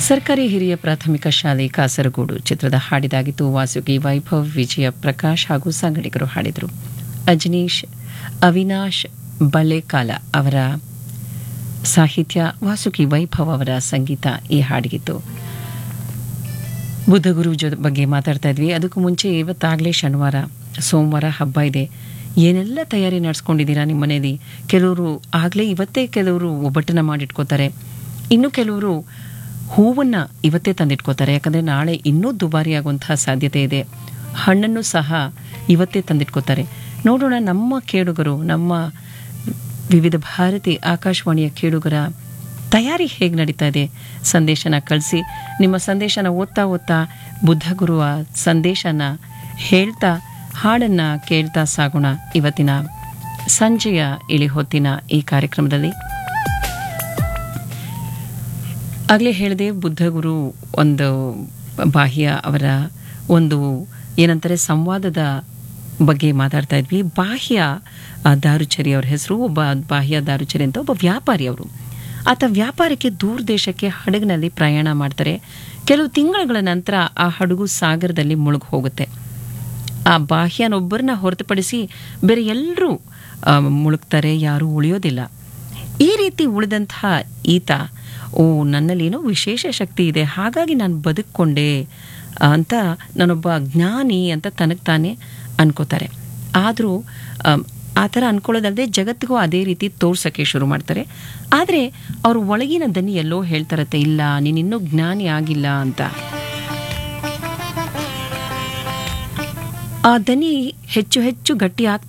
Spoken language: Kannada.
ಸರ್ಕಾರಿ ಹಿರಿಯ ಪ್ರಾಥಮಿಕ ಶಾಲೆ ಕಾಸರಗೋಡು ಚಿತ್ರದ ಹಾಡಿದಾಗಿತ್ತು ವಾಸುಕಿ ವೈಭವ್ ವಿಜಯ ಪ್ರಕಾಶ್ ಹಾಗೂ ಸಂಗಡಿಗರು ಹಾಡಿದರು ಅಜನೀಶ್ ಅವಿನಾಶ್ ಬಳೆಕಾಲ ಅವರ ಸಾಹಿತ್ಯ ವಾಸುಕಿ ವೈಭವ್ ಅವರ ಸಂಗೀತ ಈ ಹಾಡಿಗಿತ್ತು ಬುದ್ಧಗುರು ಜೊ ಬಗ್ಗೆ ಮಾತಾಡ್ತಾ ಇದ್ವಿ ಅದಕ್ಕೂ ಮುಂಚೆ ಇವತ್ತಾಗಲೇ ಶನಿವಾರ ಸೋಮವಾರ ಹಬ್ಬ ಇದೆ ಏನೆಲ್ಲ ತಯಾರಿ ನಡೆಸ್ಕೊಂಡಿದ್ದೀರಾ ನಿಮ್ಮ ಮನೇಲಿ ಕೆಲವರು ಆಗಲೇ ಇವತ್ತೇ ಕೆಲವರು ಒಬ್ಬಟ್ಟನ್ನ ಮಾಡಿಟ್ಕೋತಾರೆ ಇನ್ನು ಕೆಲವರು ಹೂವನ್ನು ಇವತ್ತೇ ತಂದಿಟ್ಕೋತಾರೆ ಯಾಕಂದರೆ ನಾಳೆ ಇನ್ನೂ ದುಬಾರಿ ಆಗುವಂತಹ ಸಾಧ್ಯತೆ ಇದೆ ಹಣ್ಣನ್ನು ಸಹ ಇವತ್ತೇ ತಂದಿಟ್ಕೋತಾರೆ ನೋಡೋಣ ನಮ್ಮ ಕೇಳುಗರು ನಮ್ಮ ವಿವಿಧ ಭಾರತಿ ಆಕಾಶವಾಣಿಯ ಕೇಳುಗರ ತಯಾರಿ ಹೇಗೆ ನಡೀತಾ ಇದೆ ಸಂದೇಶನ ಕಳಿಸಿ ನಿಮ್ಮ ಸಂದೇಶನ ಓದ್ತಾ ಓದ್ತಾ ಬುದ್ಧಗುರುವ ಸಂದೇಶನ ಹೇಳ್ತಾ ಹಾಡನ್ನು ಕೇಳ್ತಾ ಸಾಗೋಣ ಇವತ್ತಿನ ಸಂಜೆಯ ಇಳಿ ಹೊತ್ತಿನ ಈ ಕಾರ್ಯಕ್ರಮದಲ್ಲಿ ಆಗಲೇ ಹೇಳಿದೆ ಬುದ್ಧಗುರು ಒಂದು ಬಾಹ್ಯ ಅವರ ಒಂದು ಏನಂತಾರೆ ಸಂವಾದದ ಬಗ್ಗೆ ಮಾತಾಡ್ತಾ ಇದ್ವಿ ಬಾಹ್ಯ ಆ, ದಾರುಚರಿ ಅವ್ರ ಹೆಸರು ಒಬ್ಬ ಬಾಹ್ಯ ದಾರುಚರಿ ಅಂತ ಒಬ್ಬ ವ್ಯಾಪಾರಿ ಅವರು ಆತ ವ್ಯಾಪಾರಕ್ಕೆ ದೂರ ದೇಶಕ್ಕೆ ಹಡಗಿನಲ್ಲಿ ಪ್ರಯಾಣ ಮಾಡ್ತಾರೆ ಕೆಲವು ತಿಂಗಳುಗಳ ನಂತರ ಆ ಹಡಗು ಸಾಗರದಲ್ಲಿ ಮುಳುಗಿ ಹೋಗುತ್ತೆ ಆ ಬಾಹ್ಯನೊಬ್ಬರನ್ನ ಹೊರತುಪಡಿಸಿ ಬೇರೆ ಎಲ್ಲರೂ ಮುಳುಗ್ತಾರೆ ಯಾರೂ ಉಳಿಯೋದಿಲ್ಲ ಈ ರೀತಿ ಉಳಿದಂತಹ ಈತ ಓ ನನ್ನಲ್ಲಿ ಏನೋ ವಿಶೇಷ ಶಕ್ತಿ ಇದೆ ಹಾಗಾಗಿ ನಾನು ಬದುಕೊಂಡೆ ಅಂತ ನಾನೊಬ್ಬ ಜ್ಞಾನಿ ಅಂತ ತನಗೆ ತಾನೇ ಅನ್ಕೋತಾರೆ ಆದರೂ ಆ ಥರ ಅನ್ಕೊಳ್ಳೋದಲ್ಲದೆ ಜಗತ್ತಿಗೂ ಅದೇ ರೀತಿ ತೋರ್ಸೋಕ್ಕೆ ಶುರು ಮಾಡ್ತಾರೆ ಆದರೆ ಅವ್ರ ಒಳಗಿನ ದನಿ ಎಲ್ಲೋ ಹೇಳ್ತಾರತ್ತೆ ಇಲ್ಲ ನೀನಿನ್ನೂ ಜ್ಞಾನಿ ಆಗಿಲ್ಲ ಅಂತ ಆ ದನಿ ಹೆಚ್ಚು ಹೆಚ್ಚು ಗಟ್ಟಿ ಆಗ್ತಾ